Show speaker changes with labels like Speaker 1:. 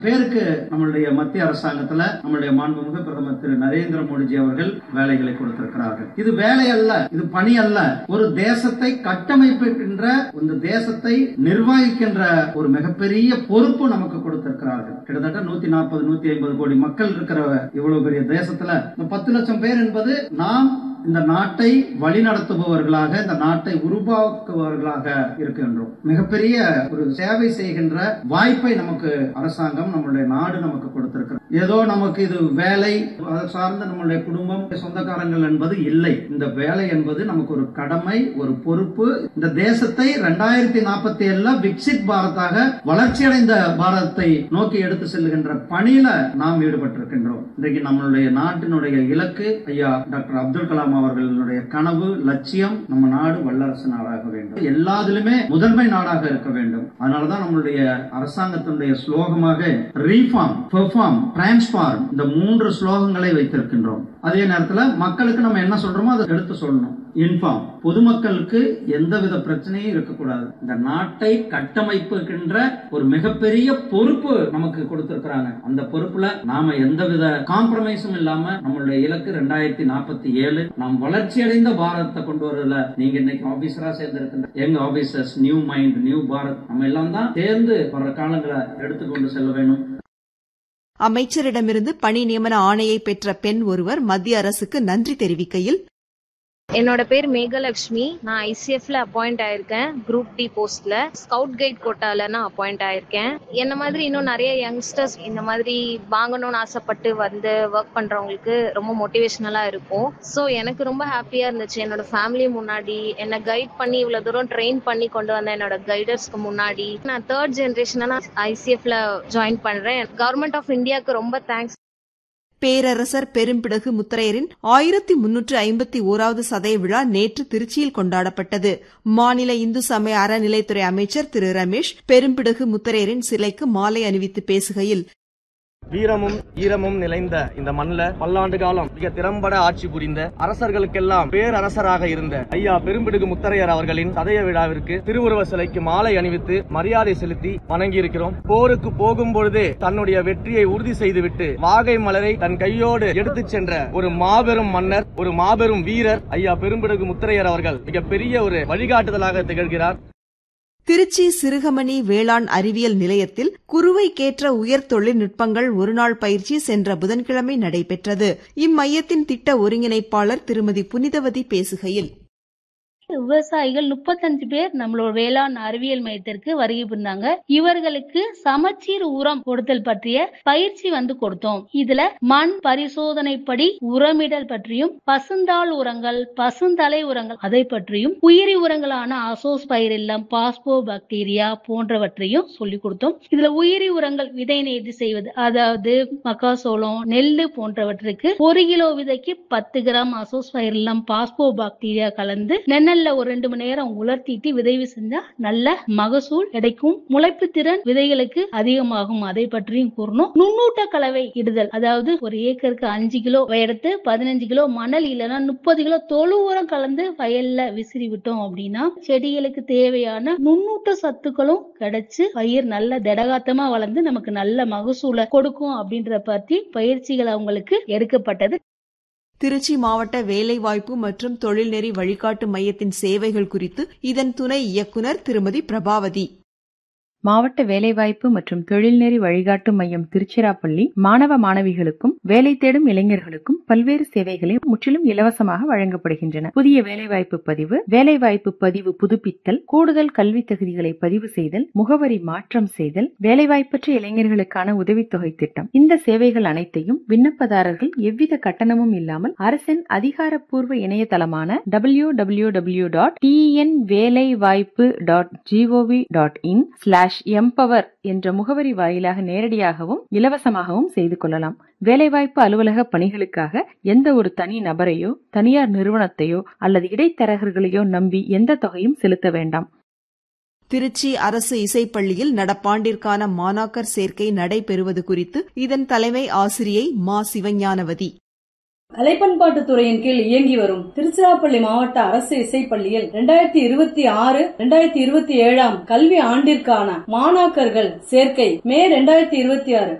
Speaker 1: பேருக்கு நம்மளுடைய மத்திய அரசாங்கத்துல நம்மளுடைய மாண்புமிகு பிரதமர் திரு நரேந்திர மோடிஜி அவர்கள் வேலைகளை கொடுத்திருக்கிறார்கள் இது வேலை அல்ல இது பணி அல்ல ஒரு தேசத்தை கட்டமைப்புகின்ற இந்த தேசத்தை நிர்வகிக்கின்ற ஒரு மிகப்பெரிய பொறுப்பு நமக்கு கொடுத்திருக்கிறார்கள் கிட்டத்தட்ட நூத்தி நாற்பது நூத்தி ஐம்பது கோடி மக்கள் இருக்கிற இவ்வளவு பெரிய தேசத்துல இந்த பத்து லட்சம் பேர் என்பது நாம் இந்த நாட்டை வழிநடத்துபவர்களாக இந்த நாட்டை உருவாக்குபவர்களாக இருக்கின்றோம் மிகப்பெரிய ஒரு சேவை செய்கின்ற வாய்ப்பை நமக்கு அரசாங்கம் நம்மளுடைய நாடு நமக்கு கொடுத்திருக்கிறது ஏதோ நமக்கு இது வேலை அதை சார்ந்த நம்மளுடைய குடும்பம் சொந்தக்காரங்கள் என்பது இல்லை இந்த வேலை என்பது நமக்கு ஒரு கடமை ஒரு பொறுப்பு இந்த தேசத்தை ரெண்டாயிரத்தி நாற்பத்தி ஏழுல விக்சித் பாரத்தாக வளர்ச்சியடைந்த பாரதத்தை நோக்கி எடுத்து செல்லுகின்ற பணியில நாம் ஈடுபட்டிருக்கின்றோம் இன்றைக்கு நம்மளுடைய நாட்டினுடைய இலக்கு ஐயா டாக்டர் அப்துல் கலாம் அவர்களுடைய கனவு லட்சியம் நம்ம நாடு வல்லரசு நாடாக வேண்டும் எல்லாத்திலுமே முதன்மை நாடாக இருக்க வேண்டும் அதனாலதான் நம்மளுடைய அரசாங்கத்தினுடைய ஸ்லோகமாக ரீஃபார்ம் பெர்ஃபார்ம் டிரான்ஸ்பார்ம் இந்த மூன்று ஸ்லோகங்களை வைத்திருக்கின்றோம் அதே நேரத்துல மக்களுக்கு நம்ம என்ன சொல்றோமோ அதை எடுத்து சொல்லணும் இன்ஃபார்ம் பொதுமக்களுக்கு எந்தவித பிரச்சனையும் இருக்கக்கூடாது இந்த நாட்டை கட்டமைப்புகின்ற ஒரு மிகப்பெரிய பொறுப்பு நமக்கு கொடுத்திருக்கிறாங்க அந்த பொறுப்புல நாம எந்தவித காம்ப்ரமைஸும் இல்லாம நம்மளுடைய இலக்கு ரெண்டாயிரத்தி நாற்பத்தி ஏழு நாம் வளர்ச்சி அடைந்த பாரதத்தை கொண்டு வரதுல நீங்க இன்னைக்கு ஆபீசரா சேர்ந்திருக்கின்ற எங்க officers new mind new Bharat நம்ம எல்லாம் தான் சேர்ந்து வர காலங்களை எடுத்துக்கொண்டு செல்ல வேணும்
Speaker 2: அமைச்சரிடமிருந்து பணி நியமன ஆணையை பெற்ற பெண் ஒருவர் மத்திய அரசுக்கு நன்றி தெரிவிக்கையில்
Speaker 3: என்னோட பேர் மேகலட்சுமி நான் ஐசிஎஃப்ல அப்பாயிண்ட் ஆயிருக்கேன் குரூப் டி போஸ்ட்ல ஸ்கவுட் கைட் கோட்டால நான் அப்பாயிண்ட் ஆயிருக்கேன் என்ன மாதிரி இன்னும் நிறைய யங்ஸ்டர்ஸ் இந்த மாதிரி வாங்கணும்னு ஆசைப்பட்டு வந்து ஒர்க் பண்றவங்களுக்கு ரொம்ப மோட்டிவேஷனலா இருக்கும் ஸோ எனக்கு ரொம்ப ஹாப்பியா இருந்துச்சு என்னோட ஃபேமிலி முன்னாடி என்னை கைட் பண்ணி இவ்வளவு தூரம் ட்ரெயின் பண்ணி கொண்டு வந்த என்னோட கைடர்ஸ்க்கு முன்னாடி நான் தேர்ட் ஜென்ரேஷனா நான் ஐசிஎஃப்ல ஜாயின் பண்றேன் கவர்மெண்ட் ஆஃப் இந்தியாவுக்கு ரொம்ப தேங்க்ஸ்
Speaker 2: பேரரசர் பெரும்பிடகு முத்தரையரின் ஆயிரத்தி முன்னூற்று ஐம்பத்தி ஓராவது சதய விழா நேற்று திருச்சியில் கொண்டாடப்பட்டது மாநில இந்து சமய அறநிலைத்துறை அமைச்சர் திரு ரமேஷ் பெரும்பிடகு முத்தரையரின் சிலைக்கு மாலை அணிவித்து பேசுகையில்
Speaker 4: வீரமும் ஈரமும் நிறைந்த இந்த மண்ணில் பல்லாண்டு காலம் மிக திறம்பட ஆட்சி புரிந்த அரசர்களுக்கெல்லாம் பேரரசராக இருந்த ஐயா பெரும்பிடுகு முத்தரையர் அவர்களின் சதய விழாவிற்கு திருவுருவ சிலைக்கு மாலை அணிவித்து மரியாதை செலுத்தி வணங்கி இருக்கிறோம் போருக்கு போகும் பொழுதே தன்னுடைய வெற்றியை உறுதி செய்துவிட்டு வாகை மலரை தன் கையோடு எடுத்துச் சென்ற ஒரு மாபெரும் மன்னர் ஒரு மாபெரும் வீரர் ஐயா பெரும்பிடுகு முத்தரையர் அவர்கள் மிகப்பெரிய ஒரு வழிகாட்டுதலாக திகழ்கிறார்
Speaker 2: திருச்சி சிறுகமணி வேளாண் அறிவியல் நிலையத்தில் குறுவைக்கேற்ற உயர் தொழில்நுட்பங்கள் ஒருநாள் பயிற்சி சென்ற புதன்கிழமை நடைபெற்றது இம்மையத்தின் திட்ட ஒருங்கிணைப்பாளர் திருமதி புனிதவதி பேசுகையில்
Speaker 5: விவசாயிகள் முப்பத்தஞ்சு பேர் நம்மளோட வேளாண் அறிவியல் மையத்திற்கு வருகை புரிந்தாங்க இவர்களுக்கு சமச்சீர் உரம் கொடுத்தல் பற்றிய பயிற்சி வந்து கொடுத்தோம் இதுல மண் பரிசோதனைப்படி உரமிடல் பற்றியும் பசுந்தாள் உரங்கள் பசுந்தலை உரங்கள் அதை பற்றியும் உயிரி உரங்களான அசோஸ் பயிரில்லம் பாஸ்போ பாக்டீரியா போன்றவற்றையும் சொல்லி கொடுத்தோம் இதுல உயிரி உரங்கள் விதை நேர்த்தி செய்வது அதாவது மக்காசோளம் நெல்லு போன்றவற்றுக்கு ஒரு கிலோ விதைக்கு பத்து கிராம் அசோஸ் பயிரில்லம் பாஸ்போ பாக்டீரியா கலந்து நென்னல் நெல்ல ஒரு ரெண்டு மணி நேரம் உலர்த்திட்டு விதைவு செஞ்சா நல்ல மகசூல் கிடைக்கும் முளைப்பு திறன் விதைகளுக்கு அதிகமாகும் அதை பற்றியும் கூறணும் நுண்ணூட்ட கலவை இடுதல் அதாவது ஒரு ஏக்கருக்கு அஞ்சு கிலோ எடுத்து பதினஞ்சு கிலோ மணல் இல்லைன்னா முப்பது கிலோ தொழு உரம் கலந்து வயல்ல விசிறி விட்டோம் அப்படின்னா செடிகளுக்கு தேவையான நுண்ணூட்ட சத்துக்களும் கிடைச்சு பயிர் நல்ல திடகாத்தமா வளர்ந்து நமக்கு நல்ல மகசூலை கொடுக்கும் அப்படின்ற பத்தி பயிற்சிகள் அவங்களுக்கு எடுக்கப்பட்டது
Speaker 2: திருச்சி மாவட்ட வேலைவாய்ப்பு மற்றும் தொழில்நெறி வழிகாட்டு மையத்தின் சேவைகள் குறித்து இதன் துணை இயக்குநர் திருமதி பிரபாவதி
Speaker 6: மாவட்ட வேலைவாய்ப்பு மற்றும் தொழில்நெறி வழிகாட்டு மையம் திருச்சிராப்பள்ளி மாணவ மாணவிகளுக்கும் வேலை தேடும் இளைஞர்களுக்கும் பல்வேறு சேவைகளை முற்றிலும் இலவசமாக வழங்கப்படுகின்றன புதிய வேலைவாய்ப்பு பதிவு வேலைவாய்ப்பு பதிவு புதுப்பித்தல் கூடுதல் கல்வி தகுதிகளை பதிவு செய்தல் முகவரி மாற்றம் செய்தல் வேலைவாய்ப்பற்ற இளைஞர்களுக்கான உதவித்தொகை திட்டம் இந்த சேவைகள் அனைத்தையும் விண்ணப்பதாரர்கள் எவ்வித கட்டணமும் இல்லாமல் அரசின் அதிகாரப்பூர்வ இணையதளமான W W W dot TN வேலைவாய்ப்பு dot G O V dot in slash empower என்ற முகவரி வாயிலாக நேரடியாகவும் இலவசமாகவும் செய்து கொள்ளலாம் வேலைவாய்ப்பு அலுவலக பணிகளுக்காக எந்த ஒரு தனி நபரையோ தனியார் நிறுவனத்தையோ அல்லது இடைத்தரகர்களையோ நம்பி எந்த தொகையும் செலுத்த வேண்டாம்
Speaker 2: திருச்சி அரசு இசைப்பள்ளியில் நடப்பாண்டிற்கான மாணாக்கர் சேர்க்கை நடைபெறுவது குறித்து இதன் தலைமை ஆசிரியை மா சிவஞானவதி
Speaker 7: கலைப்பண்பாட்டு துறையின் கீழ் இயங்கி வரும் திருச்சிராப்பள்ளி மாவட்ட அரசு இசைப்பள்ளியில் இரண்டாயிரத்தி இருபத்தி ஆறு இரண்டாயிரத்தி இருபத்தி ஏழாம் கல்வி ஆண்டிற்கான மாணாக்கர்கள் சேர்க்கை மே இரண்டாயிரத்தி இருபத்தி ஆறு